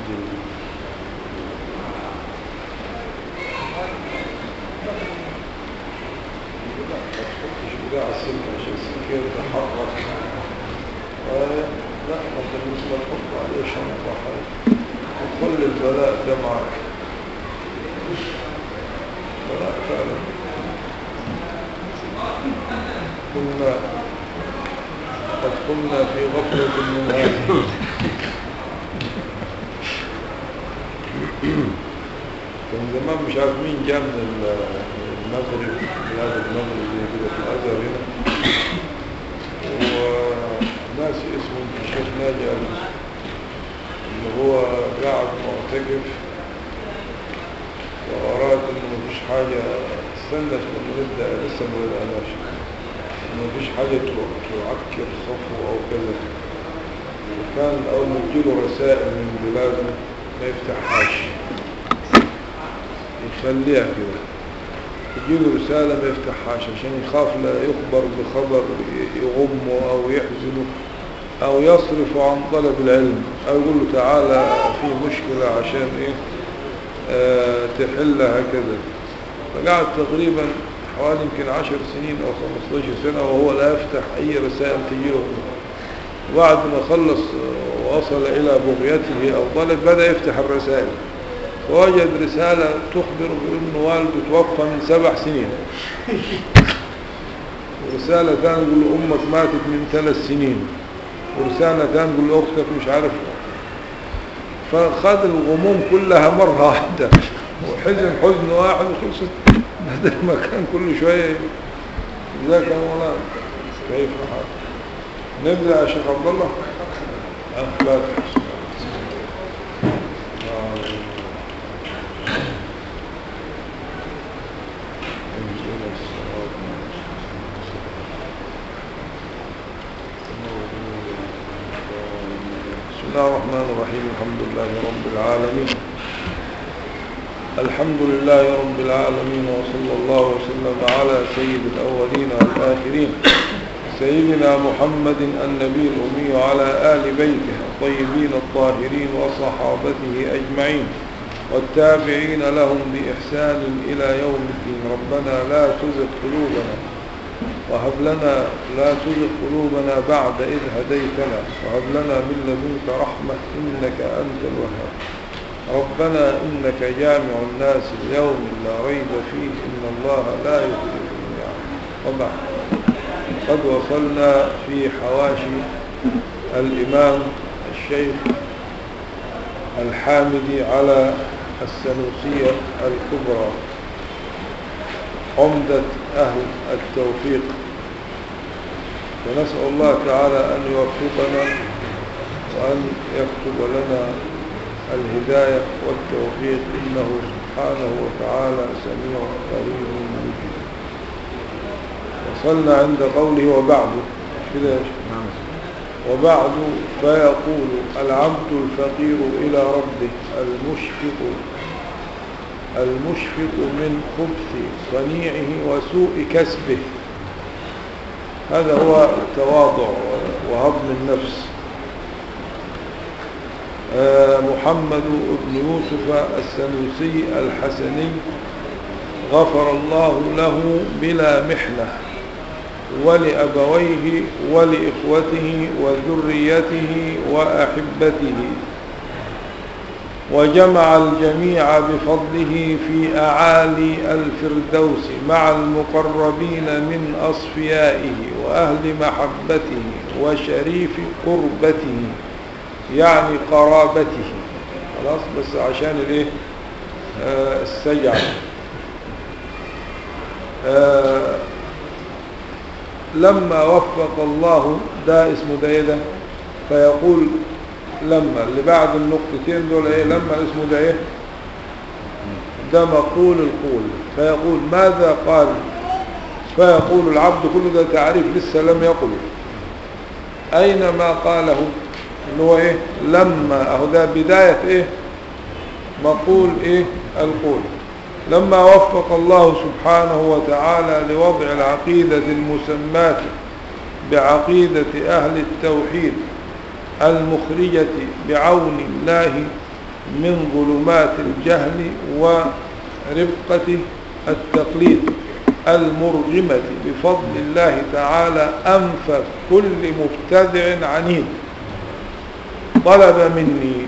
بتاع السلك عشان السلك يتحرك لا ما بالنسبة تحط عليه شنطة حاجة وتخلي البلاء ده معك بلاء فعلا كنا قد كنا في غفلة من هذا كان زمان مش عارف مين جاء من المغرب بلاد المغرب زي كده في الأزهر هنا وناسي اسمه الشيخ ناجي اللي هو قاعد معتكف وأراد إنه مفيش حاجة استنى لما نبدأ لسه ما بدأناش إنه مفيش حاجة تعكر صفه أو كذا وكان أول ما تجيله رسائل من بلاده ما يفتحهاش يخليها كده تجيله رسالة ما يفتحهاش عشان يخاف لا يخبر بخبر يغمه أو يحزنه أو يصرف عن طلب العلم أو يقول له تعالى في مشكلة عشان إيه آه تحلها كذا فقعد تقريبا حوالي يمكن عشر سنين أو 15 سنة وهو لا يفتح أي رسائل تجيله وبعد ما خلص ووصل إلى بغيته أو طلب بدأ يفتح الرسائل فوجد رسالة تخبر بأن والده توفى من سبع سنين ورسالة ثانية تقول له أمك ماتت من ثلاث سنين ورسالة ثانية تقول له أختك مش عارف فخذ الغموم كلها مرة واحدة وحزن حزن واحد وخلصت بدل ما كان كل شوية ازيك يا مولانا كيف حالك نبدأ يا شيخ عبد الله لا تحسن بسم الله الرحمن الرحيم الحمد لله رب العالمين الحمد لله رب العالمين وصلى الله وسلم على سيد الأولين والآخرين سيدنا محمد النبي الأمي وعلى آل بيته الطيبين الطاهرين وصحابته أجمعين والتابعين لهم بإحسان إلى يوم الدين ربنا لا تزغ قلوبنا وهب لنا لا تزغ قلوبنا بعد إذ هديتنا وهب لنا من لدنك رحمة إنك أنت الوهاب ربنا إنك جامع الناس اليوم لا ريب فيه إن الله لا يخلف الميعاد وبعد قد وصلنا في حواشي الإمام الشيخ الحامدي على السنوسية الكبرى عمدة أهل التوفيق ونسأل الله تعالى أن يوفقنا وأن يكتب لنا الهداية والتوفيق إنه سبحانه وتعالى سميع قريب مجيب وصلنا عند قوله وبعد كده يا شيخ وبعد فيقول العبد الفقير إلى ربه المشفق المشفق من خبث صنيعه وسوء كسبه هذا هو التواضع وهضم النفس محمد بن يوسف السنوسي الحسني غفر الله له بلا محنة ولأبويه ولإخوته وذريته وأحبته وجمع الجميع بفضله في أعالي الفردوس مع المقربين من أصفيائه وأهل محبته وشريف قربته يعني قرابته خلاص بس عشان الايه آه السجع آه لما وفق الله ده اسمه ده ايه ده فيقول لما اللي بعد النقطتين دول ايه لما اسمه ده ايه ده مقول القول فيقول ماذا قال فيقول العبد كل ده تعريف لسه لم يقل اين ما قاله اللي هو ايه لما اهو ده بداية ايه مقول ايه القول لما وفق الله سبحانه وتعالى لوضع العقيدة المسماة بعقيدة أهل التوحيد المخرجة بعون الله من ظلمات الجهل وربقة التقليد المرجمة بفضل الله تعالى أنف كل مبتدع عنيد طلب مني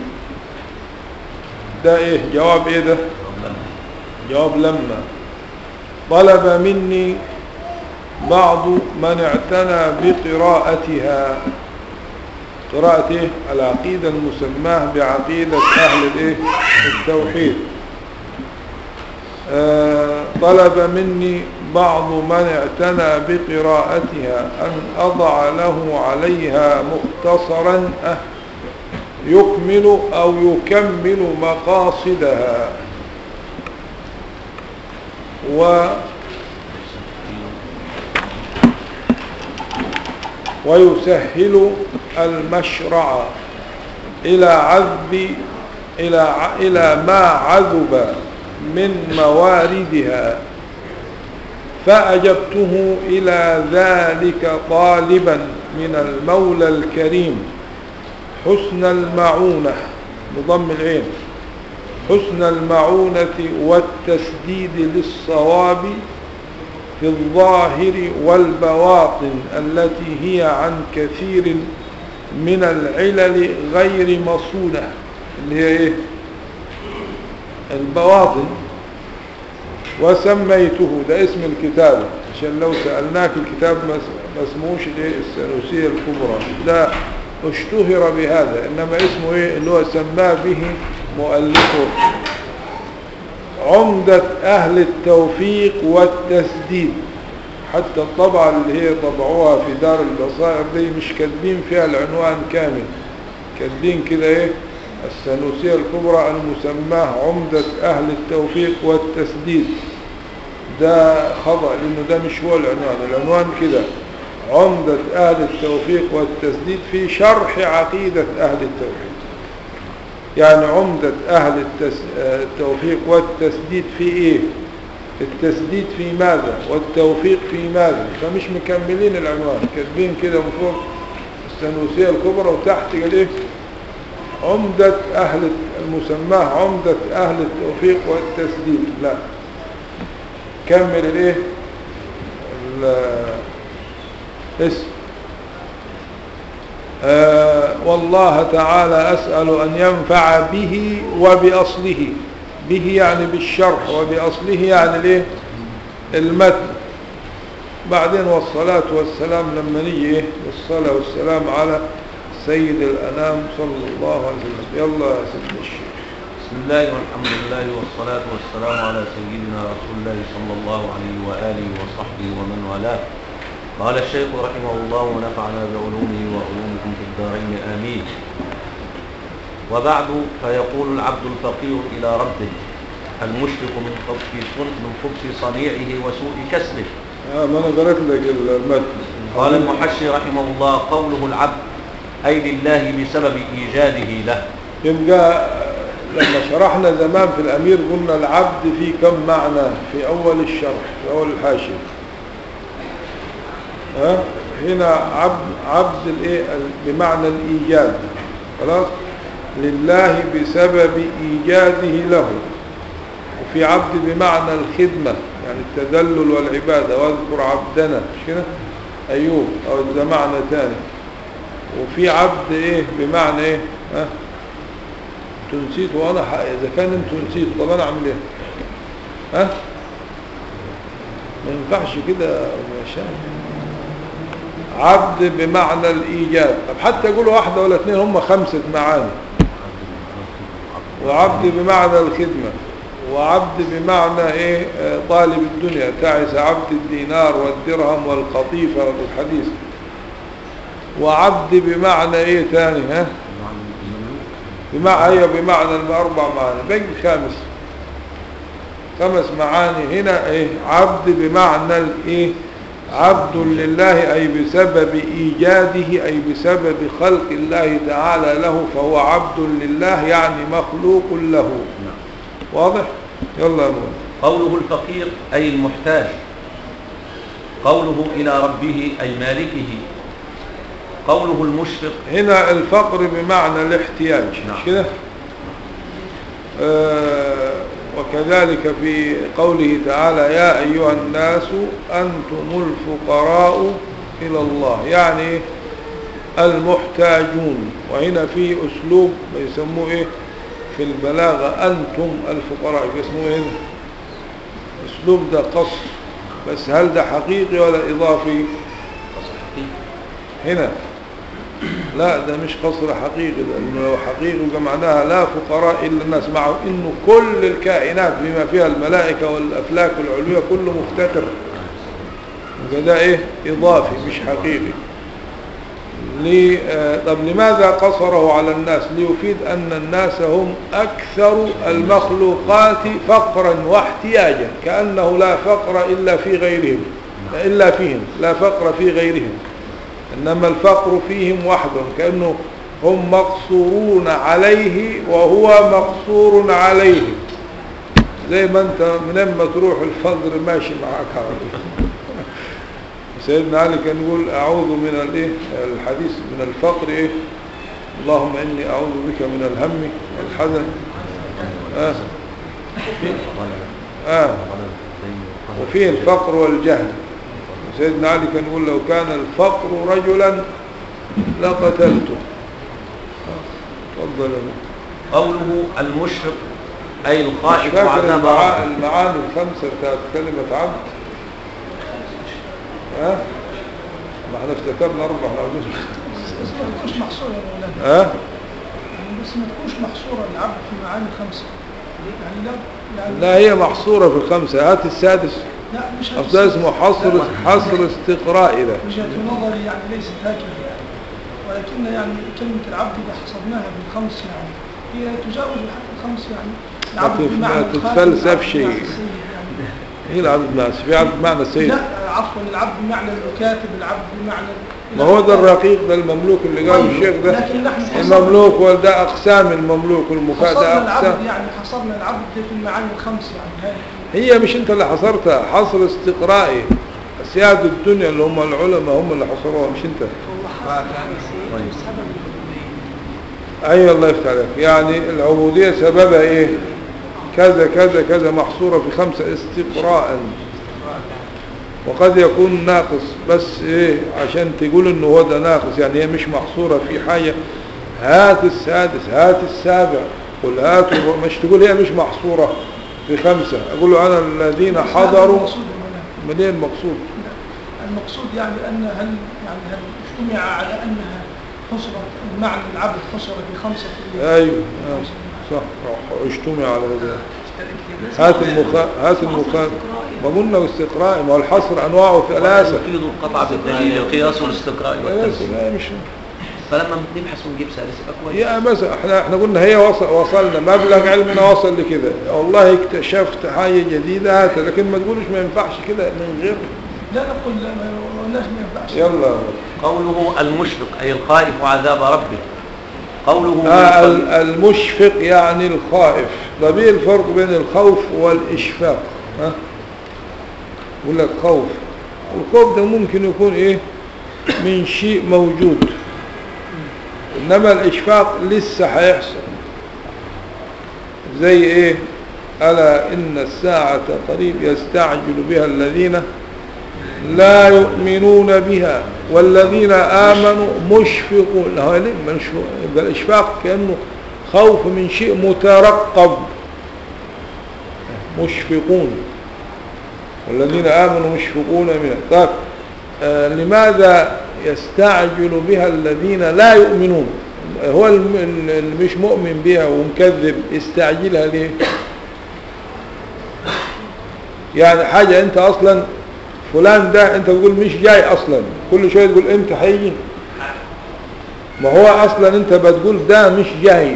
ده ايه جواب ايه ده جواب لما طلب مني بعض من اعتنى بقراءتها قراءة ايه العقيدة المسماه بعقيدة اهل الايه التوحيد آه طلب مني بعض من اعتنى بقراءتها ان اضع له عليها مختصرا أه يكمل او يكمل مقاصدها و ويسهل المشرع إلى عذب إلى إلى ما عذب من مواردها فأجبته إلى ذلك طالبا من المولى الكريم حسن المعونة بضم العين حسن المعونة والتسديد للصواب في الظاهر والبواطن التي هي عن كثير من العلل غير مصونة اللي هي ايه البواطن وسميته ده اسم الكتاب عشان لو سألناك الكتاب ما اسموش ايه السنوسية الكبرى ده اشتهر بهذا انما اسمه ايه اللي هو سماه به مؤلفه عمدة أهل التوفيق والتسديد حتى الطبعة اللي هي طبعوها في دار البصائر دي مش كاتبين فيها العنوان كامل كاتبين كده ايه السنوسية الكبرى المسماه عمدة أهل التوفيق والتسديد ده خطأ لأنه ده مش هو العنوان العنوان كده عمدة أهل التوفيق والتسديد في شرح عقيدة أهل التوحيد يعني عمدة أهل التوفيق والتسديد في إيه التسديد في ماذا والتوفيق في ماذا فمش مكملين العنوان كاتبين كده من فوق السنوسية الكبرى وتحت قال إيه عمدة أهل المسماه عمدة أهل التوفيق والتسديد لا كمل الإيه اسم آه والله تعالى أسأل أن ينفع به وبأصله به يعني بالشرح وبأصله يعني الايه المتن بعدين والصلاة والسلام لما نيجي ايه والصلاة والسلام على سيد الأنام صلى الله عليه وسلم يلا يا سيدنا الشيخ بسم الله والحمد لله والصلاة والسلام على سيدنا رسول الله صلى الله عليه وآله وصحبه ومن والاه قال الشيخ رحمه الله ونفعنا بعلومه وعلومكم في الدارين آمين وبعد فيقول العبد الفقير إلى ربه المشفق من خبث من خبث صنيعه وسوء كسره آه ما أنا قرأت لك المتن قال المحشي رحمه الله قوله العبد أي لله بسبب إيجاده له يبقى لما شرحنا زمان في الأمير قلنا العبد في كم معنى في أول الشرح في أول الحاشية ها هنا عبد عبد الايه بمعنى الايجاد خلاص لله بسبب ايجاده له وفي عبد بمعنى الخدمة يعني التذلل والعبادة واذكر عبدنا مش كده ايوب او ده معنى ثاني وفي عبد ايه بمعنى ايه ها انتوا نسيتوا وانا اذا كان انتوا نسيتوا طب انا اعمل ايه ها ما ينفعش كده يا شام عبد بمعنى الإيجاد طب حتى يقولوا واحدة ولا اثنين هم خمسة معاني وعبد بمعنى الخدمة وعبد بمعنى ايه طالب الدنيا تعس عبد الدينار والدرهم والقطيفة والحديث وعبد بمعنى ايه ثاني ها بمعنى هي بمعنى الاربع معاني بقي خامس خمس معاني هنا ايه عبد بمعنى الايه عبد لله أي بسبب إيجاده أي بسبب خلق الله تعالى له فهو عبد لله يعني مخلوق له واضح؟ يلا يا قوله الفقير أي المحتاج قوله إلى ربه أي مالكه قوله المشفق هنا الفقر بمعنى الاحتياج نعم. كده آه، وكذلك في قوله تعالى يا أيها الناس أنتم الفقراء إلى الله يعني إيه؟ المحتاجون وهنا في أسلوب يسموه إيه في البلاغة أنتم الفقراء يسموه إيه أسلوب ده قصر بس هل ده حقيقي ولا إضافي قصر حقيقي هنا لا ده مش قصر حقيقي لأنه لو حقيقي يبقى معناها لا فقراء إلا الناس مع إنه كل الكائنات بما فيها الملائكة والأفلاك العلوية كله مفتقر يبقى ده إيه إضافي مش حقيقي لي آه، طب لماذا قصره على الناس ليفيد أن الناس هم أكثر المخلوقات فقرا واحتياجا كأنه لا فقر إلا في غيرهم إلا فيهم لا فقر في غيرهم إنما الفقر فيهم وحدهم كأنه هم مقصورون عليه وهو مقصور عليه زي ما انت من اما تروح الفجر ماشي معاك على طول سيدنا علي كان يقول اعوذ من الايه الحديث من الفقر ايه اللهم اني اعوذ بك من الهم والحزن آه. آه. وفيه الفقر والجهل سيدنا علي كان يقول لو كان الفقر رجلا لقتلته تفضل يا قوله المشفق أي مش الخائف فاكر عذاب المعا- ربه المعاني الخمسة بتاعت كلمة عبد ها ما احنا افتكرنا اربع معلومات بس ما تكونش محصورة يا مولانا ها يعني بس ما تكونش محصورة العبد في معاني خمسة يعني لا يعني لا هي محصورة في الخمسة هات السادس لا مش أصل ده اسمه حصر حصر استقرائي ده وجهة نظري يعني ليست هكذا يعني ولكن يعني كلمة العبد إذا حصرناها بالخمس يعني هي تجاوز حتى الخمس يعني العبد تف- بمعنى ما الخادم، تتفلسف العبد شيء. بمعنى السيد يعني. هي العبد الناس في عبد معنى السيد لا عفوا العبد بمعنى المكاتب العبد بمعنى ما هو ده الرقيق ده المملوك اللي قاله الشيخ ده لكن نحن حصرنا- المملوك وده أقسام المملوك والمكاتب حصرنا أقسام العبد يعني حصرنا العبد في المعاني الخمس يعني هذه هي مش انت اللي حصرتها حصر استقرائي سيادة الدنيا اللي هم العلماء هم اللي حصروها مش انت ايوه الله يفتح عليك يعني العبودية سببها ايه كذا كذا كذا محصورة في خمسة استقراء وقد يكون ناقص بس ايه عشان تقول انه هو ده ناقص يعني هي مش محصورة في حاجة هات السادس هات السابع قل هات الر- مش تقول هي مش محصورة في خمسة اقول له انا الذين حضروا المقصود يا مولانا. منين المقصود المقصود يعني أن هل يعني هل اجتمع على أنها حصرت المعنى العبد حصر في خمسة ايوه آه، صح اجتمع على هذا هات المخ هات المخ ما قلنا استقراء ما هو الحصر انواعه ثلاثة يفيد القطع بالدليل القياس والاستقراء بس والتمثيل لا مش فلما نبحث ونجيب سادس يبقى كويس يا بس احنا احنا قلنا هي وصل وصلنا مبلغ علمنا وصل لكده والله اكتشفت حاجة جديدة هات لكن ما تقولش ما ينفعش كده من غير لا نقول لا ما قلناش ما ينفعش يلا قوله المشفق أي الخائف عذاب ربه قوله آه من ال- المشفق يعني الخائف طب ايه الفرق بين الخوف والاشفاق ها يقول لك خوف الخوف ده ممكن يكون ايه من شيء موجود انما الاشفاق لسه هيحصل زي ايه الا ان الساعه قريب يستعجل بها الذين لا يؤمنون بها والذين آمنوا مشفقون هو ليه مش يبقى الإشفاق كأنه خوف من شيء مترقب مشفقون والذين آمنوا مشفقون منها طيب آه لماذا يستعجل بها الذين لا يؤمنون هو الم- اللي مش مؤمن بها ومكذب يستعجلها ليه يعني حاجة انت اصلا فلان ده انت بتقول مش جاي اصلا كل شوية تقول امتى هيجي ما هو اصلا انت بتقول ده مش جاي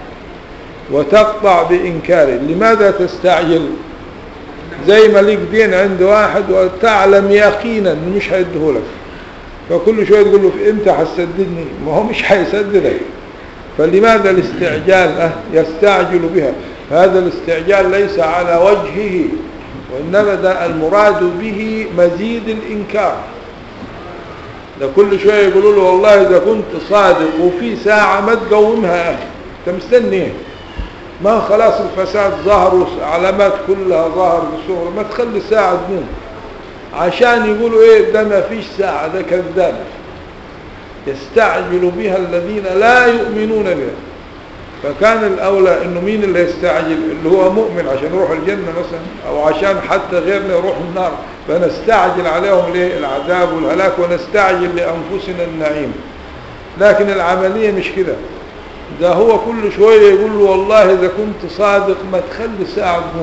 وتقطع بانكاره لماذا تستعجل زي ما ليك دين عند واحد وتعلم يقينا انه مش هيديهولك فكل شوية تقول له في امتى هتسددني ما هو مش هيسددك فلماذا الاستعجال أه يستعجل بها هذا الاستعجال ليس على وجهه وإنما ده المراد به مزيد الإنكار ده كل شوية يقولوا له والله إذا كنت صادق وفي ساعة ما تقومها يا أخي أنت مستني إيه ما خلاص الفساد ظهر علامات كلها ظهر بصورة ما تخلي ساعة تقوم عشان يقولوا ايه ده ما فيش ساعة ده كذاب يستعجل بها الذين لا يؤمنون بها فكان الأولى إنه مين اللي يستعجل اللي هو مؤمن عشان يروح الجنة مثلا أو عشان حتى غيرنا يروح النار فنستعجل عليهم ليه العذاب والهلاك ونستعجل لأنفسنا النعيم لكن العملية مش كده ده هو كل شوية يقول له والله إذا كنت صادق ما تخلي ساعة تقوم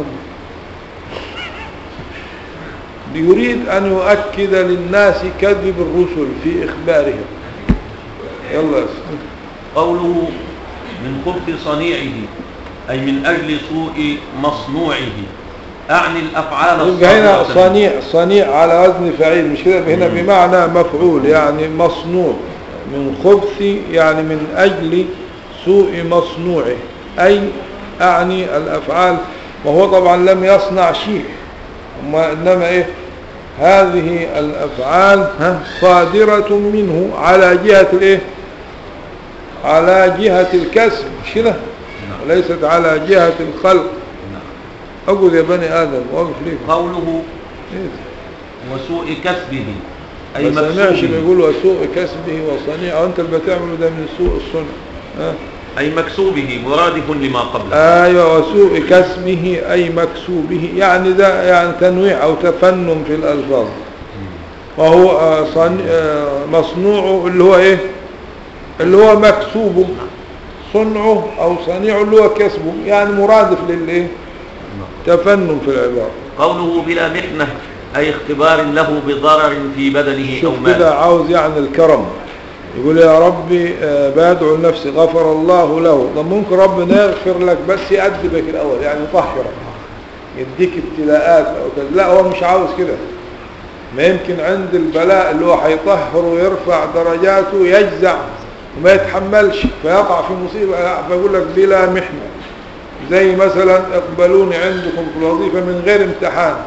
يريد أن يؤكد للناس كذب الرسل في إخبارهم يلا يا سيدي. قوله من خبث صنيعه أي من أجل سوء مصنوعه أعني الأفعال يبقى هنا الصادرة صنيع صنيع على وزن فعيل مش كده هنا بمعنى مفعول يعني مصنوع من خبث يعني من أجل سوء مصنوعه أي أعني الأفعال وهو طبعا لم يصنع شيء وما إنما إيه هذه الأفعال ها صادرة منه على جهة الإيه على جهة الكسب مش كده نعم. وليست على جهة الخلق نعم. أقول يا بني آدم واقف ليك قوله إيه؟ وسوء كسبه أي ما سمعش مكسوبه بيقول وسوء كسبه وصنيعه وانت اللي بتعمله ده من سوء الصنع ها؟ أي مكسوبه مرادف لما قبله ايوه وسوء كسبه اي مكسوبه يعني ده يعني تنويع او تفنن في الالفاظ وهو آه، صن... آه، مصنوعه اللي هو ايه اللي هو مكسوبه صنعه او صنيعه اللي هو كسبه يعني مرادف للايه تفنن في العبارة قوله بلا محنة أي اختبار له بضرر في بدنه أو شوف ماله كده عاوز يعني الكرم يقول يا ربي آه، بدعو لنفسي غفر الله له طب ممكن ربنا يغفر لك بس يأدبك الأول يعني يطهرك يديك ابتلاءات أو كذا لا هو مش عاوز كده ما يمكن عند البلاء اللي هو هيطهر ويرفع درجاته يجزع وما يتحملش فيقع في مصيبة فيقول لك بلا محنة زي مثلا اقبلوني عندكم في الوظيفة من غير امتحان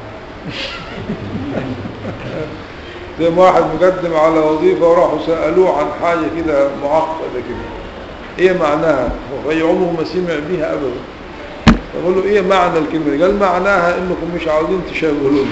زي ما واحد مقدم على وظيفة وراحوا سألوه عن حاجة كده معقدة كده ايه معناها وهي عمره ما سمع بيها ابدا فقول له ايه معنى الكلمة دي قال معناها انكم مش عاوزين تشغلوني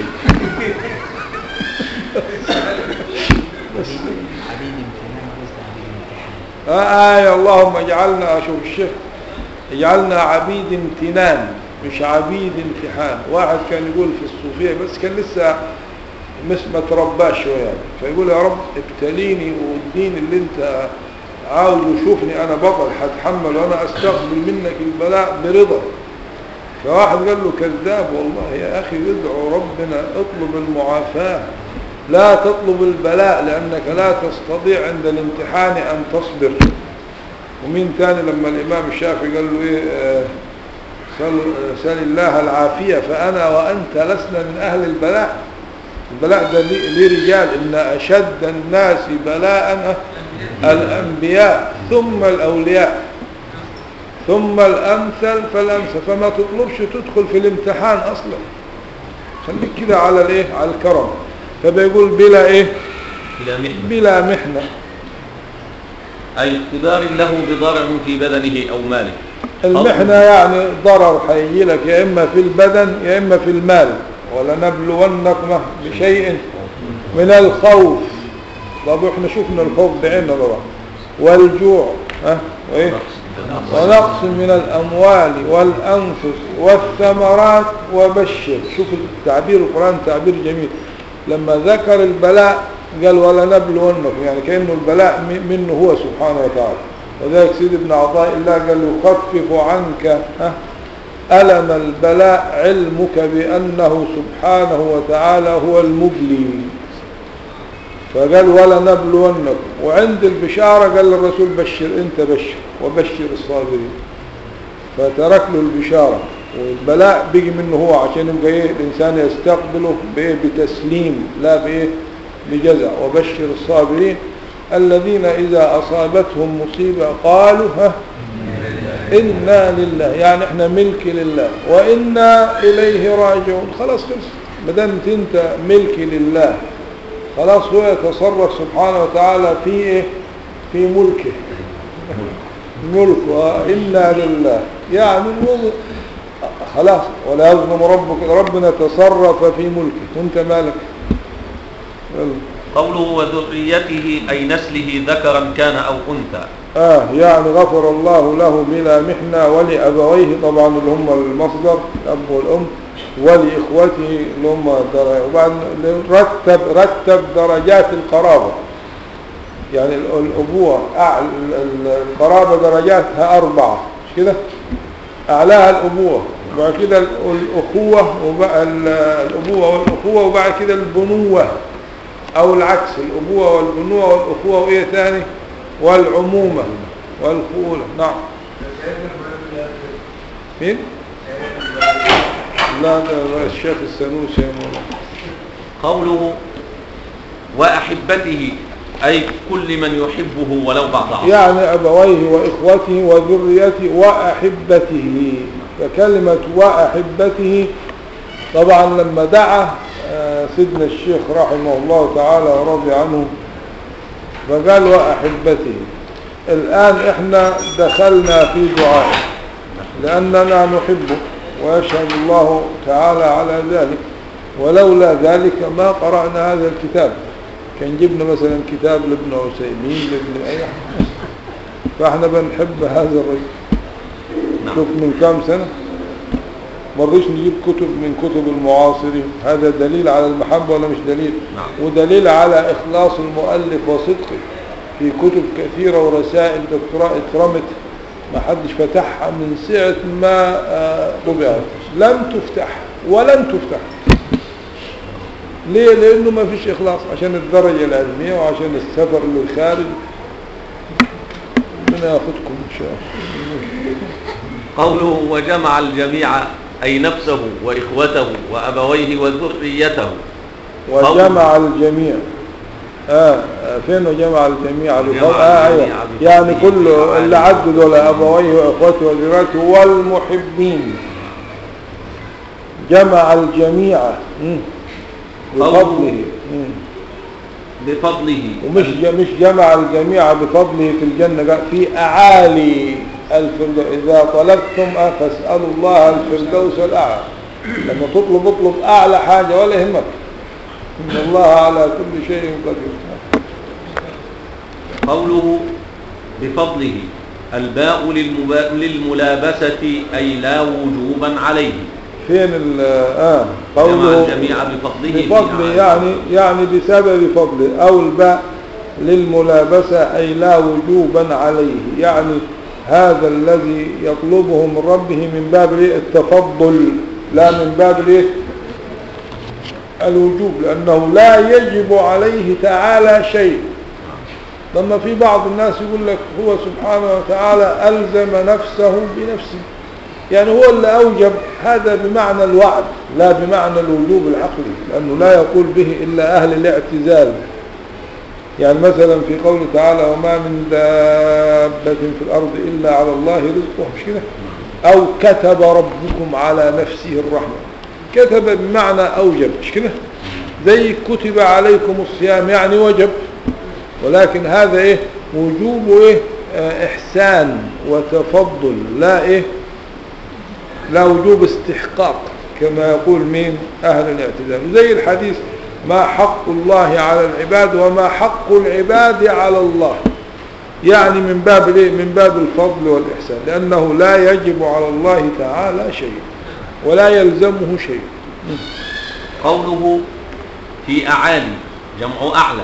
بس عبيد امتنان ليس عبيد امتحان آه آية اللهم اجعلنا أشوف الشيخ اجعلنا عبيد امتنان مش عبيد امتحان واحد كان يقول في الصوفية بس كان لسه مش ما ترباش شوية يعني فيقول يا رب ابتليني والدين اللي انت عاوز شوفني انا بطل هتحمل وانا استقبل منك البلاء برضا فواحد قال له كذاب والله يا اخي ادعو ربنا اطلب المعافاة لا تطلب البلاء لانك لا تستطيع عند الامتحان ان تصبر ومين تاني لما الامام الشافعي قال له ايه آه، سل, آه، سل الله العافية فانا وانت لسنا من اهل البلاء البلاء ده ليه ليه رجال ان اشد الناس بلاء الانبياء ثم الاولياء ثم الامثل فالامثل فما تطلبش تدخل في الامتحان اصلا خليك كده على الايه على الكرم فبيقول بلا ايه بلا محنة بلا محنه أي اختبار له بضرر في بدنه أو ماله المحنة يعني ضرر هيجي لك يا إما في البدن يا إما في المال ولنبلونكم بشيء من الخوف طب احنا شفنا الخوف بعيننا طبعا والجوع ها وايه ونقص من الأموال والأنفس والثمرات وبشر شوف التعبير القرآن تعبير جميل لما ذكر البلاء قال ولنبلونكم يعني كأنه البلاء م- منه هو سبحانه وتعالى وذلك سيد ابن عطاء الله قال يخفف عنك ها ألم البلاء علمك بأنه سبحانه وتعالى هو المبلي فقال ولا نبلونكم وعند البشارة قال الرسول بشر انت بشر وبشر الصابرين فترك له البشارة والبلاء بيجي منه هو عشان يبقى ايه الانسان يستقبله بايه بتسليم لا بايه بجزع وبشر الصابرين الذين اذا اصابتهم مصيبة قالوا ها إنا لله يعني احنا ملك لله وإنا إليه راجعون خلاص خلص ما دام انت ملك لله خلاص هو يتصرف سبحانه وتعالى في ايه في ملكه ملك وإنا لله يعني الوضع خلاص ولا يظلم ربك ربنا تصرف في ملكه وانت مالك يلا. قوله وذريته أي نسله ذكرا كان أو أنثى آه يعني غفر الله له بلا محنة ولأبويه طبعا اللي هم المصدر الأب والأم ولإخوته اللي هم الدر- وبعد رتب رتب درجات القرابة يعني ال- الأبوة أع- ال- ال- القرابة درجاتها أربعة مش كده أعلاها الأبوة وبعد كده ال- الأخوة وبقى ال- الأبوة والأخوة وبعد كده البنوة أو العكس الأبوة والبنوة والأخوة وإيه ثاني والعمومة والخولة نعم مين؟ لا ده الشيخ السنوسي يا مولانا قوله وأحبته أي كل من يحبه ولو بعد عصر يعني أبويه وإخوته وذريته وأحبته فكلمة وأحبته طبعا لما دعا آه، سيدنا الشيخ رحمه الله تعالى ورضي عنه فقال وأحبته الآن إحنا دخلنا في دعاء لأننا نحبه ويشهد الله تعالى على ذلك ولولا ذلك ما قرأنا هذا الكتاب كان جبنا مثلا كتاب لابن عثيمين لابن أي أحد. فاحنا بنحب هذا الرجل نعم. شوف من كام سنة مرضيش نجيب كتب من كتب المعاصرين هذا دليل على المحبة ولا مش دليل نعم. ودليل على إخلاص المؤلف وصدقه في كتب كثيرة ورسائل دكتوراه اترمت ما حدش فتحها من ساعة ما آه، طبعت لم تفتح ولن تفتح ليه لأنه ما فيش إخلاص عشان الدرجة العلمية وعشان السفر للخارج ربنا ياخدكم إن شاء الله قوله وجمع الجميع أي نفسه وإخوته وأبويه وذريته وجمع الجميع آه آه، فين وجمع الجميع وجمع بفضل آه الجميع أيوة. بفضله يعني كل تعالى. اللي عدد ولا أبويه وإخوته وذريته والمحبين جمع الجميع مم. بفضله مم. بفضله ومش ج- مش جمع الجميع بفضله في الجنة قال في أعالي الفردوس إذا طلبتم آه، فاسألوا الله الفردوس الأعلى لما تطلب اطلب أعلى حاجة ولا يهمك إن الله على كل شيء قدير قوله بفضله الباء للمبا... للملابسة أي لا وجوبا عليه فين ال آه جمع قوله الجميع بفضله في بفضل أعالي. يعني يعني بسبب فضله أو الباء للملابسة أي لا وجوبا عليه يعني هذا الذي يطلبه من ربه من باب الإيه؟ التفضل لا من باب الإيه؟ الوجوب لأنه لا يجب عليه تعالى شيء لما في بعض الناس يقول لك هو سبحانه وتعالى ألزم نفسه بنفسه يعني هو اللي أوجب هذا بمعنى الوعد لا بمعنى الوجوب العقلي لأنه لا يقول به إلا أهل الاعتزال يعني مثلا في قوله تعالى وما من دابة في الأرض إلا على الله رزقه مش كده أو كتب ربكم على نفسه الرحمة كتب بمعنى أوجب مش كده زي كتب عليكم الصيام يعني وجب ولكن هذا إيه وجوب إيه آه إحسان وتفضل لا إيه لا وجوب استحقاق كما يقول مين أهل الاعتزال زي الحديث ما حق الله على العباد وما حق العباد على الله يعني من باب الايه من باب الفضل والإحسان لأنه لا يجب على الله تعالى شيء ولا يلزمه شيء قوله في أعالي جمع أعلى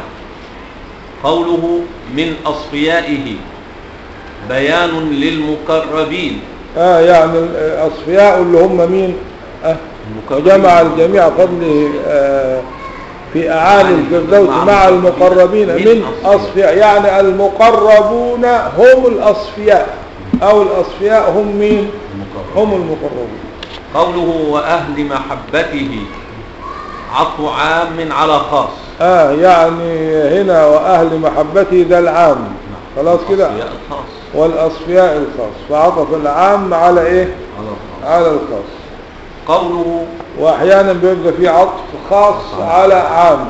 قوله من أصفيائه بيان للمقربين آه يعني الأصفياء اللي هم مين آه وجمع الجميع فضله آه في أعالي الفردوس مع المقربين من أصفياء يعني المقربون هم الأصفياء أو الأصفياء هم مين هم المقربون قوله وأهل محبته عطف عام على خاص آه يعني هنا وأهل محبته ده العام خلاص كده أصفياء الخاص والأصفياء الخاص فعطف العام على إيه على الخاص على الخاص قوله وأحيانا بيبقى في عطف خاص على عام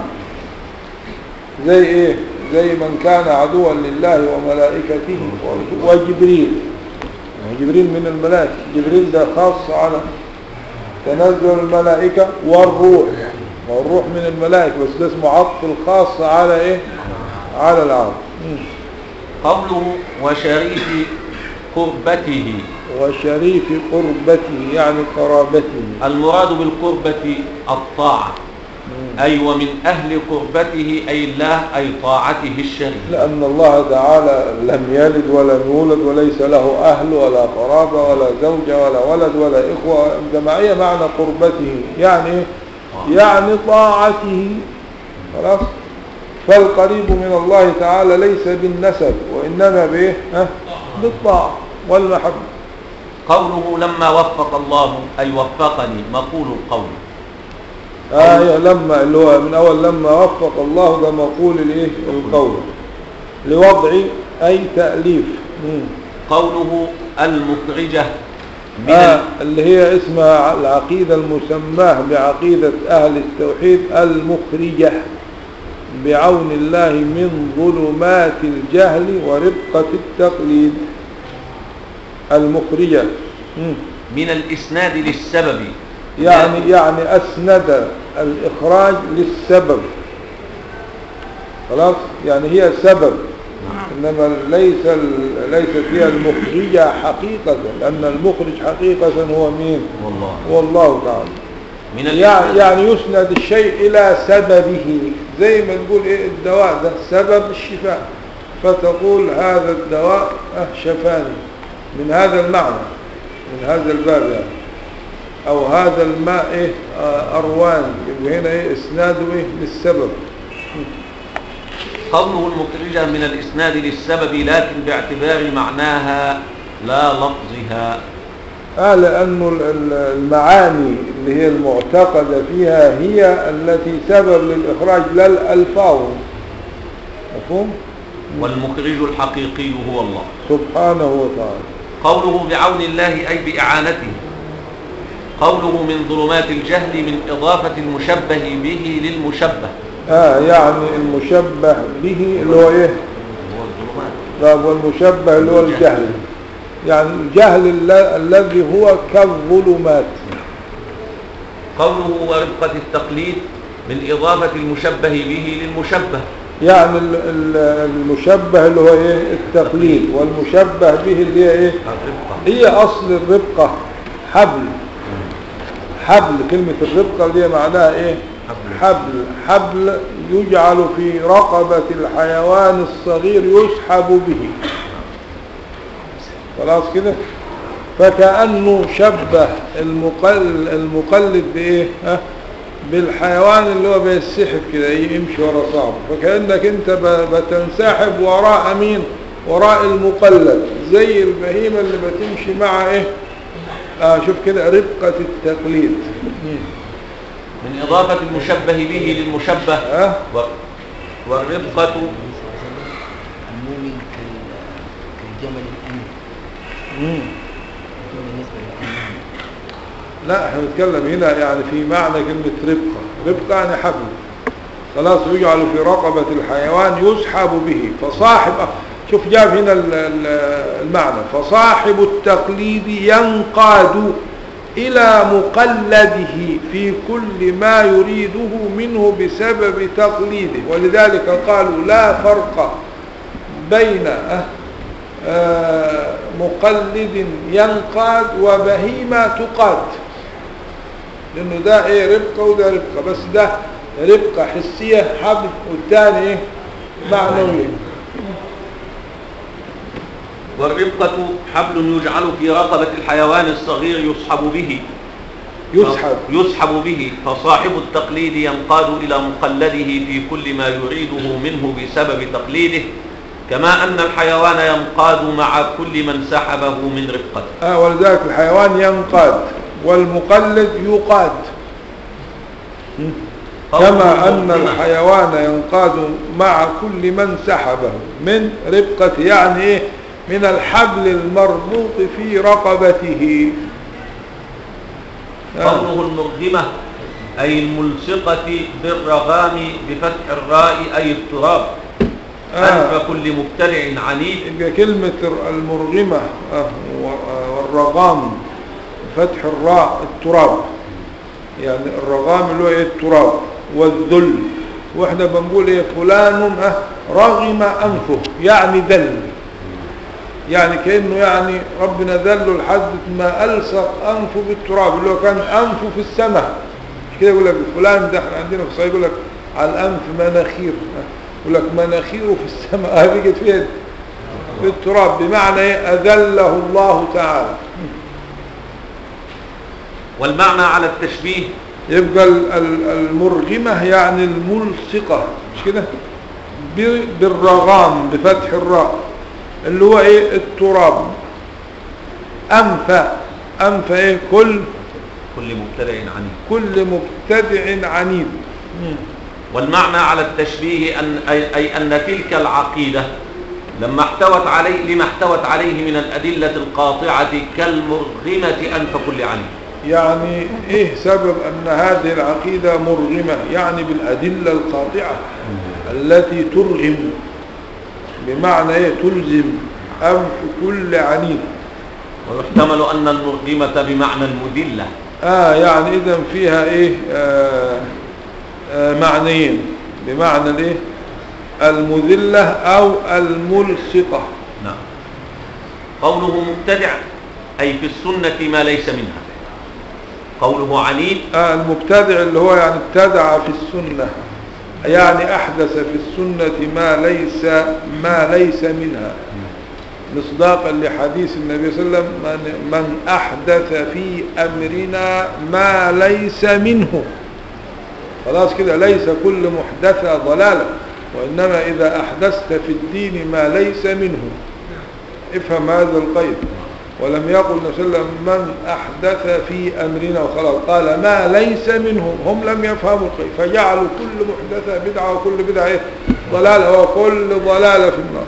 زي إيه زي من كان عدوا لله وملائكته وجبريل جبريل من الملائكة جبريل ده خاص على تنزل الملائكة والروح والروح من الملائكة بس ده اسمه عطف الخاص على ايه على العام مم. قوله وشريف قربته وشريف قربته يعني قرابته المراد بالقربة الطاعة مم. أي ومن أهل قربته أي الله أي طاعته الشريف لأن الله تعالى لم يلد ولم يولد وليس له أهل ولا قرابة ولا زوجة ولا ولد ولا إخوة جماعية معنى قربته يعني يعني طاعته خلاص فالقريب من الله تعالى ليس بالنسب وإنما به ها؟ بالطاعة والمحبة قوله لما وفق الله أي وفقني مقول القول آية لما اللي هو من أول لما وفق الله ده مقول الإيه القول لوضع أي تأليف مم. قوله المخرجة من آه اللي هي اسمها العقيدة المسماة بعقيدة أهل التوحيد المخرجة بعون الله من ظلمات الجهل وربقة التقليد المخرجة مم. من الإسناد للسبب يعني يعني أسند الإخراج للسبب خلاص يعني هي سبب إنما ليس ال- ليست هي المخرجة حقيقة لأن المخرج حقيقة هو مين والله هو الله تعالى من يعني, الإسناد يعني يسند الشيء إلى سببه زي ما نقول إيه الدواء ده سبب الشفاء فتقول هذا الدواء أه شفاني من هذا المعنى من هذا الباب يعني أو هذا الماء إيه آه، أروان يبقى هنا إيه إسناده إيه للسبب قوله المخرجة من الإسناد للسبب لكن باعتبار معناها لا لفظها آه لأنه ال- ال- المعاني اللي هي المعتقدة فيها هي التي سبب للإخراج لا الألفاظ مفهوم؟ والمخرج الحقيقي هو الله سبحانه وتعالى قوله بعون الله أي بإعانته قوله من ظلمات الجهل من إضافة المشبه به للمشبه آه يعني المشبه به اللي هو إيه؟ هو الظلمات طب والمشبه اللي هو الجهل يعني الجهل الل- الذي هو كالظلمات قوله ورفقة التقليد من إضافة المشبه به للمشبه يعني ال- ال- المشبه اللي هو إيه؟ التقليد والمشبه به اللي هي إيه؟ الرفقة هي أصل الربقة حبل حبل كلمة الربقة اللي هي معناها إيه حبل. حبل حبل يجعل في رقبة الحيوان الصغير يسحب به خلاص كده فكأنه شبه المقل المقلد بإيه ها بالحيوان اللي هو بيسحب كده يمشي ورا صاحبه فكأنك انت ب- بتنسحب وراء مين وراء المقلد زي البهيمة اللي بتمشي مع ايه آه شوف كده رفقة التقليد من إضافة المشبه به للمشبه ها و- والرفقة المؤمن كال- كالجمل الأمن مم. بالنسبة للأمن لا احنا بنتكلم هنا يعني في معنى كلمة ربقة ربقة يعني حبل خلاص يجعل في رقبة الحيوان يسحب به فصاحب شوف جاب هنا ال- ال- المعنى فصاحب التقليد ينقاد إلى مقلده في كل ما يريده منه بسبب تقليده ولذلك قالوا لا فرق بين أه آه، مقلد ينقاد وبهيمة تقاد لأنه ده إيه ربقة وده ربقة بس ده ربقة حسية حبل والتاني إيه معنوية والرفقة حبل يجعل في رقبة الحيوان الصغير يصحب به يسحب يسحب به فصاحب التقليد ينقاد إلى مقلده في كل ما يريده منه بسبب تقليده كما أن الحيوان ينقاد مع كل من سحبه من رفقته آه ولذلك الحيوان ينقاد والمقلد يقاد كما أن الحيوان ينقاد مع كل من سحبه من ربقة يعني إيه من الحبل المربوط في رقبته آه. قوله المرغمة أي الملصقة بالرغام بفتح الراء أي التراب آه. أنف كل مبتلع عنيد يبقى كلمة المرغمة آه، و- آه، الرغام فتح الراء التراب يعني الرغام اللي هو ايه التراب والذل واحنا بنقول ايه فلان اه رغم انفه يعني ذل يعني كأنه يعني ربنا ذله لحد ما ألصق أنفه بالتراب اللي هو كان أنفه في السماء مش كده يقول لك فلان ده احنا عندنا في الصعيد يقول لك على الأنف مناخير يقول لك مناخيره في السماء هذه جت فين في التراب بمعنى ايه أذله الله تعالى والمعنى على التشبيه يبقى ال- ال- المرغمة يعني الملصقة مش كده ب- بالرغام بفتح الراء اللي هو ايه التراب أنف أنف ايه كل كل مبتدع عنيد كل مبتدع عنيد والمعنى على التشبيه أن أي, أي أن تلك العقيدة لما احتوت عليه لما احتوت عليه من الأدلة القاطعة كالمرغمة أنف كل عنيد يعني ايه سبب ان هذه العقيدة مرغمة يعني بالادلة القاطعة التي ترغم بمعنى ايه تلزم انف كل عنيد ويحتمل أن المرغمة بمعنى المذلة اه يعني اذا فيها ايه آه آه معنيين بمعنى الايه المذلة او الملصقة نعم قوله مبتدع أي في السنة ما ليس منها قوله عنيد آه المبتدع اللي هو يعني ابتدع في السنة يعني احدث في السنة ما ليس ما ليس منها مصداقا لحديث النبي صلى الله عليه وسلم من, من احدث في امرنا ما ليس منه خلاص كده ليس كل محدثة ضلالة وانما اذا احدثت في الدين ما ليس منه افهم هذا القيد ولم يقل النبي صلى الله عليه وسلم من احدث في امرنا وخلاص قال ما ليس منه هم لم يفهموا القيد فجعلوا كل محدثة بدعة وكل بدعة إيه؟ ضلالة وكل ضلالة في النار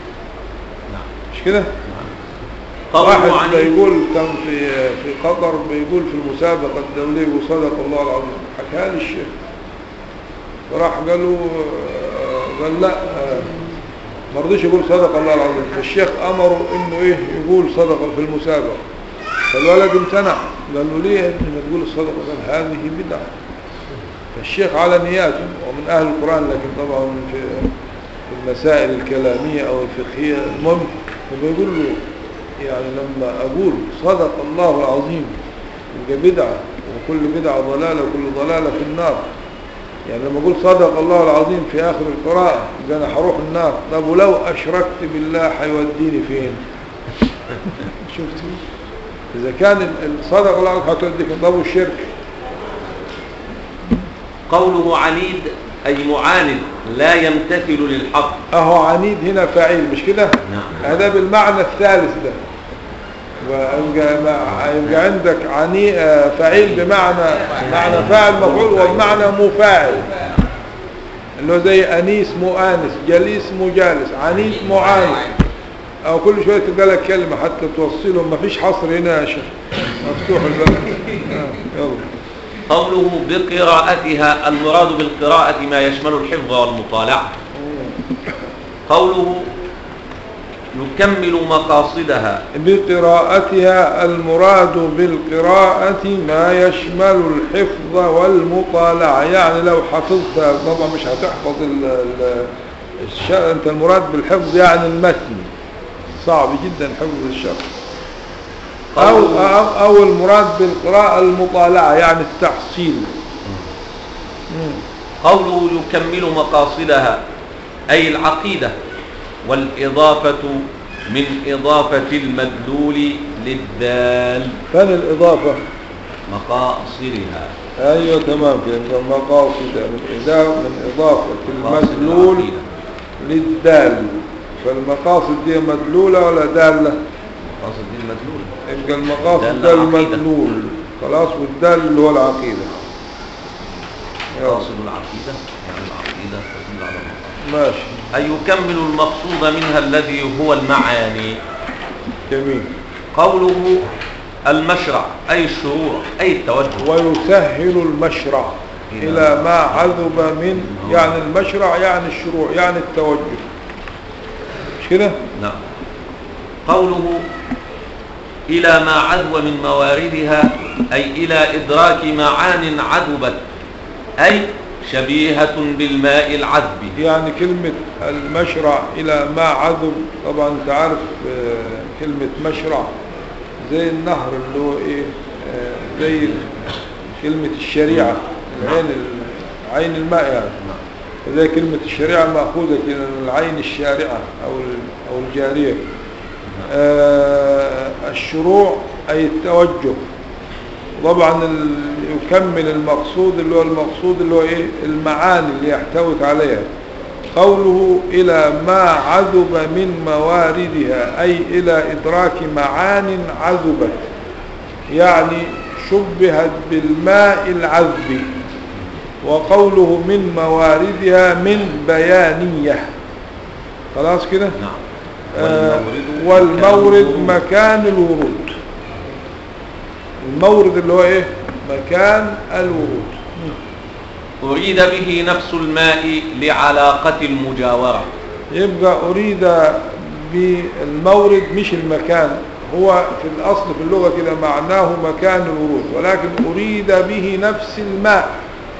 مش كده قوله واحد عنيد بيقول كان في في قطر بيقول في المسابقة الدولية وصدق الله العظيم حكى لي الشيخ فراح قالوا آه، قال لا آه، ما رضيش يقول صدق الله العظيم فالشيخ امره انه ايه يقول صدق في المسابقة فالولد امتنع قال له ليه يا ابني ما تقول الصدقة قال هذه بدعة فالشيخ على نياته ومن اهل القرآن لكن طبعا في في المسائل الكلامية او الفقهية المهم فبيقول له يعني لما اقول صدق الله العظيم يبقى بدعة وكل بدعة ضلالة وكل ضلالة في النار يعني لما اقول صدق الله العظيم في اخر القراءة يبقى انا هروح النار طب ولو اشركت بالله هيوديني فين شفت اذا كان ال- ال- صدق الله العظيم هتوديك طب والشرك قوله عنيد أي معاند لا يمتثل للحق اهو عنيد هنا فاعل مش كده نعم هذا بالمعنى الثالث ده ويبقى مع- يبقى عندك عني آه، فعيل بمعنى معنى فاعل مفعول وبمعنى مفاعل اللي هو زي انيس مؤانس جليس مجالس عنيد معاند او كل شويه تبقى لك كلمه حتى توصلهم ما فيش حصر هنا يا شيخ مفتوح الباب آه، يلا قوله بقراءتها المراد بالقراءة ما يشمل الحفظ والمطالعة قوله يكمل مقاصدها بقراءتها المراد بالقراءة ما يشمل الحفظ والمطالعة يعني لو حفظتها طبعا مش هتحفظ ال ال الش... انت المراد بالحفظ يعني المتن صعب جدا حفظ الشرح أو, أو, أو المراد بالقراءة المطالعة يعني التحصيل مم. قوله يكمل مقاصدها أي العقيدة والإضافة من إضافة المدلول للدال فين الإضافة مقاصدها أيوة تمام كده المقاصد من إضافة من إضافة مقاصد المدلول العقيدة. للدال فالمقاصد دي مدلولة ولا دالة مقاصد دي المدلول يبقى المقاصد دال ده العقيدة. المدلول خلاص والدال اللي هو العقيدة يلا. مقاصد العقيدة يعني العقيدة تدل على المقاصد ماشي أي يكمل المقصود منها الذي هو المعاني جميل قوله المشرع أي الشروع أي التوجه ويسهل المشرع إلى إلى ما عذب من يعني المشرع يعني الشروع يعني التوجه مش كده نعم قوله إلى ما عذب من مواردها أي إلى إدراك معان عذبت أي شبيهة بالماء العذب يعني كلمة المشرع إلى ما عذب طبعا أنت عارف آه، كلمة مشرع زي النهر اللي هو إيه آه، زي كلمة الشريعة العين ال- عين الماء يعني زي كلمة الشريعة مأخوذة كده من العين الشارعة أو ال- أو الجارية آه، الشروع أي التوجه طبعا ال- يكمل المقصود اللي هو المقصود اللي هو ايه المعاني اللي يحتوت عليها قوله إلى ما عذب من مواردها أي إلى إدراك معان عذبت يعني شبهت بالماء العذب وقوله من مواردها من بيانية خلاص كده نعم آه والمورد والمورد مكان مكان الورود المورد اللي هو ايه مكان الورود أريد به نفس الماء لعلاقة المجاورة يبقى أريد بالمورد مش المكان هو في الأصل في اللغة كده معناه مكان الورود ولكن أريد به نفس الماء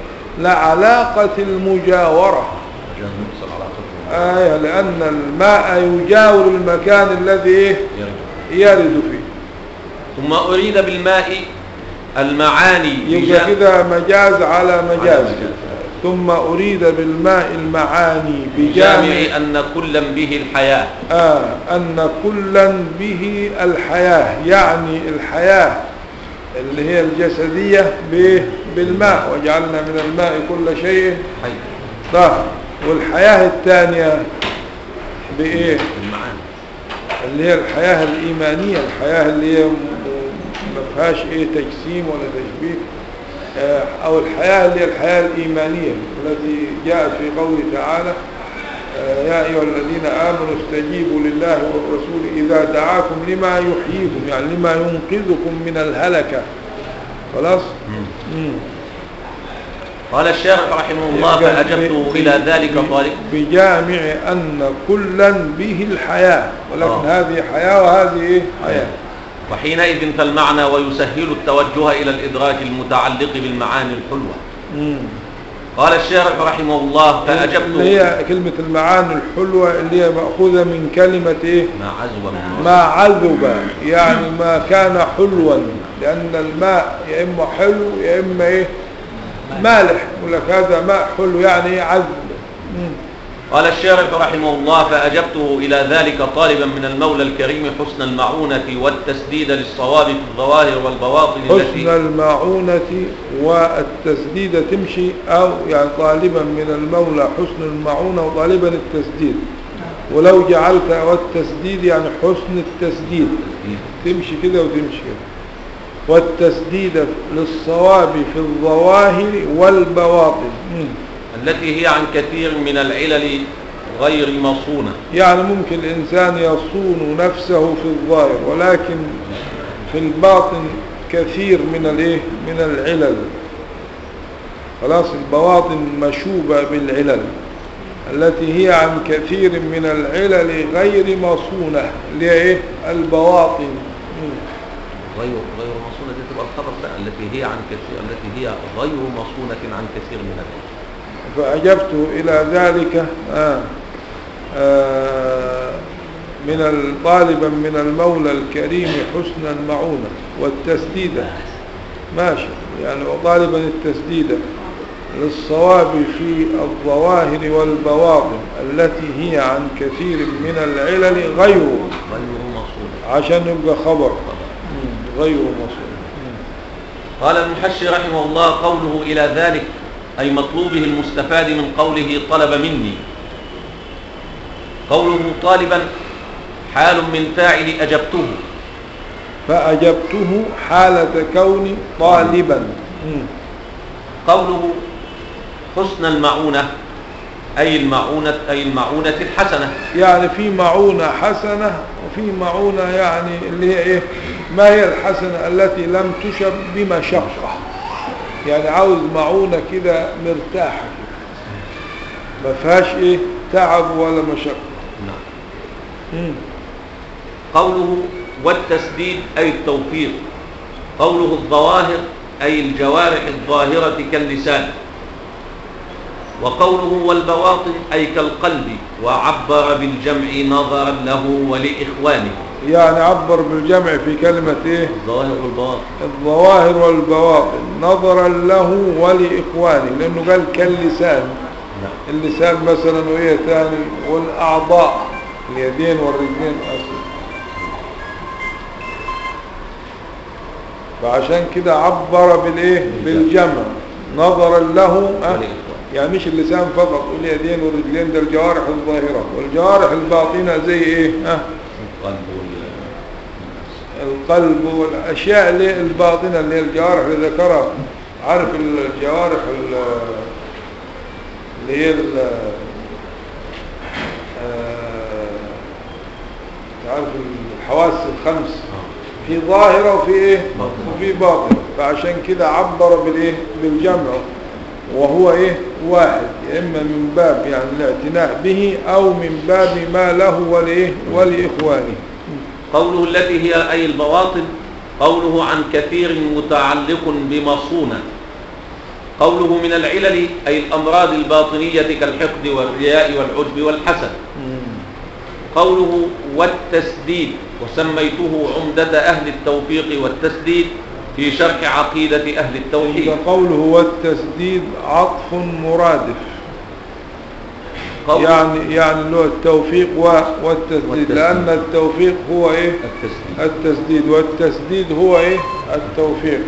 لعلاقة المجاورة عشان نفصل علاقته آية لأن الماء يجاور المكان الذي إيه؟ يرجع. يرد فيه ثم أريد بالماء المعاني يبقى بجا- كده مجاز على مجاز على مجاز. ثم أريد بالماء المعاني بجامع بجامع أن كلا به الحياة آه أن كلا به الحياة يعني الحياة اللي هي الجسدية بإيه؟ بالماء وجعلنا من الماء كل شيء حي طاهر والحياة الثانية بإيه المعاني اللي هي الحياة الإيمانية الحياة اللي هي م- ما فيهاش إيه تجسيم ولا تشبيه آه، أو الحياة اللي هي الحياة الإيمانية التي جاءت في قوله تعالى آه، يا أيها الذين آمنوا استجيبوا لله والرسول إذا دعاكم لما يحييكم يعني لما ينقذكم من الهلكة خلاص مم. قال الشيخ رحمه الله يبقى فأجبته ب- إلى ب- ذلك ب- طالب بجامع أن كلا به الحياة ولكن آه. هذه حياة وهذه إيه؟ حياة وحينئذ فالمعنى ويسهل التوجه إلى الإدراك المتعلق بالمعاني الحلوة مم. قال الشارح رحمه الله اللي فأجبته هي كلمة المعاني الحلوة اللي هي مأخوذة من كلمة إيه ما عزب من ما عذب يعني ما كان حلوا لأن الماء يا إما حلو يا إما إيه مالح يقول لك هذا ماء حلو يعني إيه عذب مم. قال الشارح رحمه الله فأجبته إلى ذلك طالبا من المولى الكريم حسن المعونة والتسديد للصواب في الظواهر والبواطن حسن التي المعونة والتسديد تمشي أو يعني طالبا من المولى حسن المعونة وطالبا التسديد ولو جعلت والتسديد يعني حسن التسديد تمشي كده وتمشي كده والتسديد للصواب في الظواهر والبواطن مم. التي هي عن كثير من العلل غير مصونة يعني ممكن الإنسان يصون نفسه في الظاهر ولكن في الباطن كثير من الايه من العلل خلاص البواطن مشوبة بالعلل التي هي عن كثير من العلل غير مصونة اللي هي ايه البواطن مم. غير غير مصونة دي تبقى الخبر بقى التي هي عن كثير التي هي غير مصونة عن كثير من العلل فأجبت إلى ذلك آه آه من ال- طالبا من المولى الكريم حسن المعونة والتسديد ماشي يعني وطالبا التسديد للصواب في الظواهر والبواطن التي هي عن كثير من العلل غير غير مصونة عشان يبقى خبر مم، غير مصر قال المحشي رحمه الله قوله إلى ذلك أي مطلوبه المستفاد من قوله طلب مني قوله طالبا حال من فاعل أجبته فأجبته حالة كوني طالبا مم. قوله حسن المعونة أي المعونة أي المعونة الحسنة يعني في معونة حسنة وفي معونة يعني اللي هي ايه ما هي الحسنة التي لم تشب بمشقة يعني عاوز معونة كده مرتاحة كده ما فيهاش ايه تعب ولا مشقة نعم مم. قوله والتسديد أي التوفيق قوله الظواهر أي الجوارح الظاهرة كاللسان وقوله والبواطن أي كالقلب وعبر بالجمع نظرا له ولإخوانه يعني عبر بالجمع في كلمة ايه الظواهر والبواطن الظواهر والبواطن نظرا له ولإخوانه لأنه قال كاللسان لا اللسان مثلا وإيه ثاني والأعضاء اليدين والرجلين أصلا فعشان كده عبر بالإيه بالجمع نظرا له أه ولإخوانه يعني مش اللسان فقط واليدين والرجلين ده الجوارح الظاهرة والجوارح الباطنة زي إيه أه القلب وال القلب والأشياء اللي الباطنة اللي هي الجوارح اللي ذكرها عارف الجوارح ال- اللي هي ال- آه، تعرف الحواس الخمس في ظاهرة وفي ايه باطنة. وفي باطنة فعشان كده عبر بالايه بالجمع وهو ايه واحد يا اما من باب يعني الاعتناء به او من باب ما له ولايه ولاخوانه قوله التي هي أي البواطن قوله عن كثير متعلق بمصونة قوله من العلل أي الأمراض الباطنية كالحقد والرياء والعجب والحسد قوله والتسديد وسميته عمدة أهل التوفيق والتسديد في شرح عقيدة أهل التوحيد قوله والتسديد عطف مرادف قوله يعني يعني اللي هو التوفيق و- والتسديد والتسديد. لأن التوفيق هو إيه التسديد التسديد والتسديد هو إيه التوفيق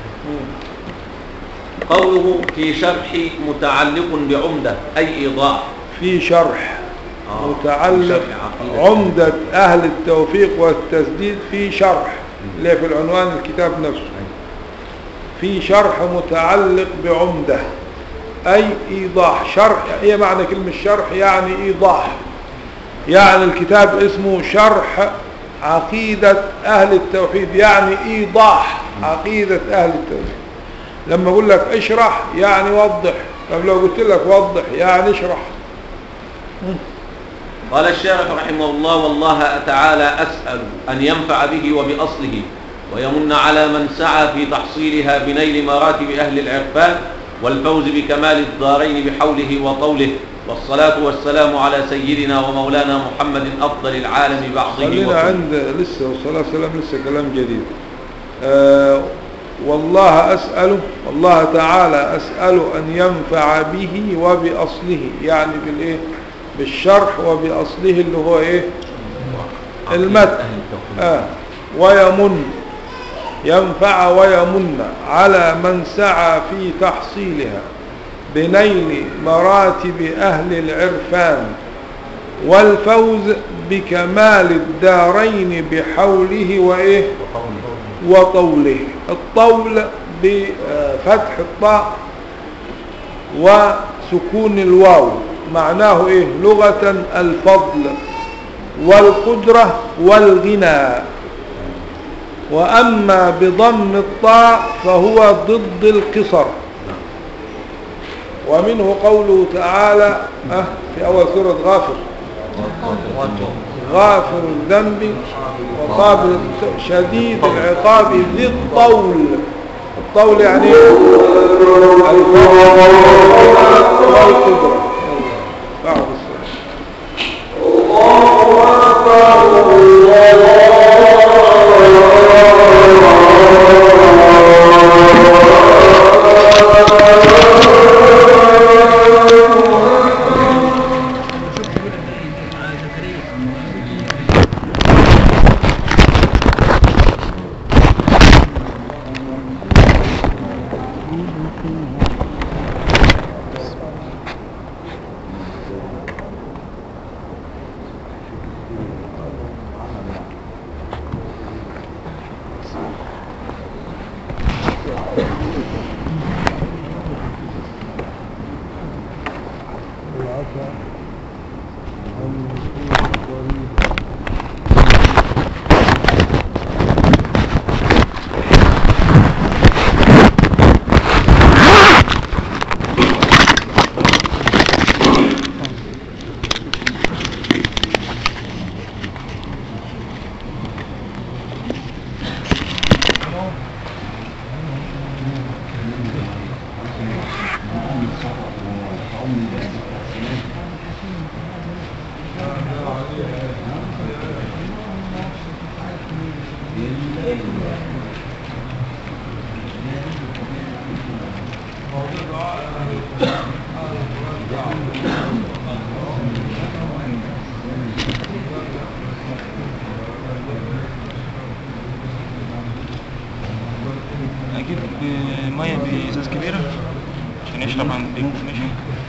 قوله في شرح متعلق بعمدة أي إيضاح في شرح آه، متعلق شرح عقيدة. عمدة أهل التوفيق والتسديد في شرح اللي هي في العنوان الكتاب نفسه في شرح متعلق بعمدة أي إيضاح شرح هي معنى كلمة شرح يعني إيضاح يعني الكتاب اسمه شرح عقيدة أهل التوحيد يعني إيضاح عقيدة أهل التوحيد لما أقول لك اشرح يعني وضح طب لو قلت لك وضح يعني اشرح قال الشارح رحمه الله والله تعالى أسأل أن ينفع به وبأصله ويمن على من سعى في تحصيلها بنيل مراتب أهل العرفان والفوز بكمال الدارين بحوله وطوله والصلاة والسلام على سيدنا ومولانا محمد أفضل العالم بعضه خلينا وكله. عند لسه والصلاة والسلام لسه كلام جديد آه والله أسأله والله تعالى أسأله أن ينفع به وبأصله يعني بالإيه بالشرح وبأصله اللي هو إيه عقيدة المتن أهل التوحيد. آه ويمن ينفع ويمن على من سعى في تحصيلها بنيل مراتب أهل العرفان والفوز بكمال الدارين بحوله وإيه وقوله وطوله الطول بفتح الطاء وسكون الواو معناه ايه لغة الفضل والقدرة والغنى وأما بضم الطاء فهو ضد القصر ومنه قوله تعالى أه في أول سورة غافر غافر الذنب وقابل الت- شديد العقاب ذي الطول الطول يعني إيه؟ الفضل والقدرة بعض السلام اجيب ميه بازاز كبيره عشان يشرب عند البيت ماشي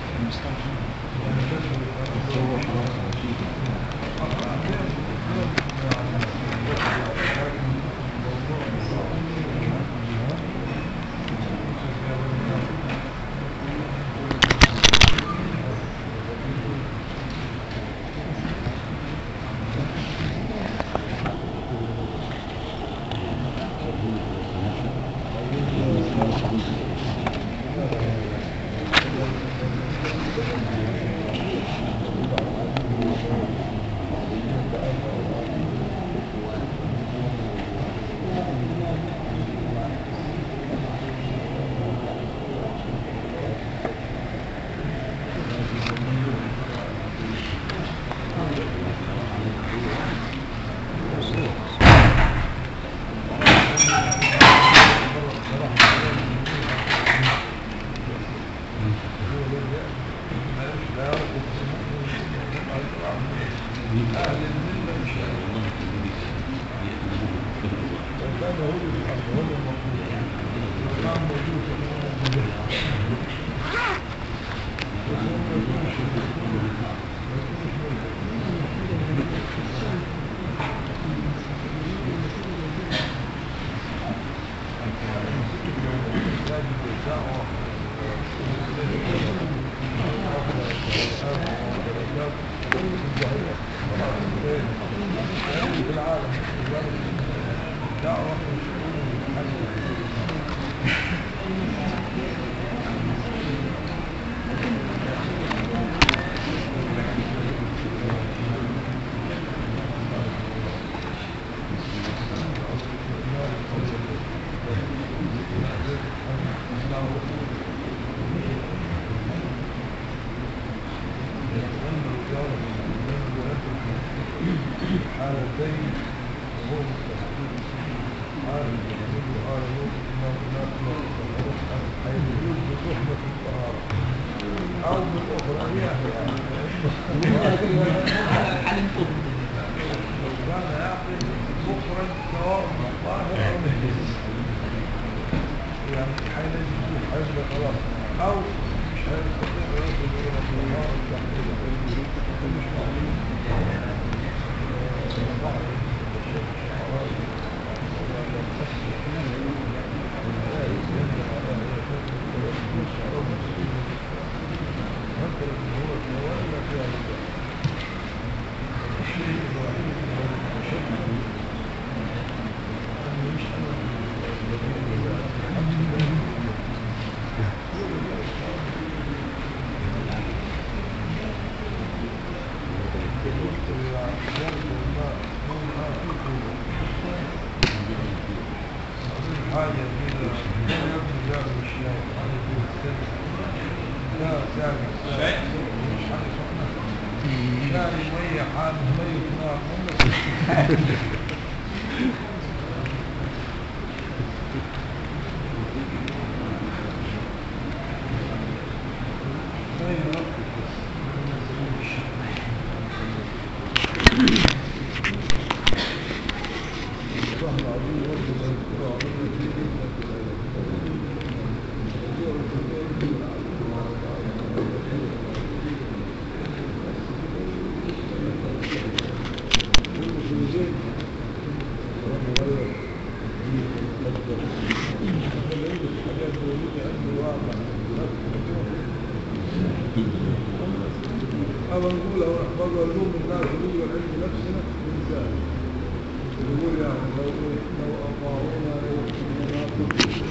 أو نقول أو نحفظ علوم الناس ونجي العلم نفسنا ننساه نقول يعني لو لو أطاعونا لو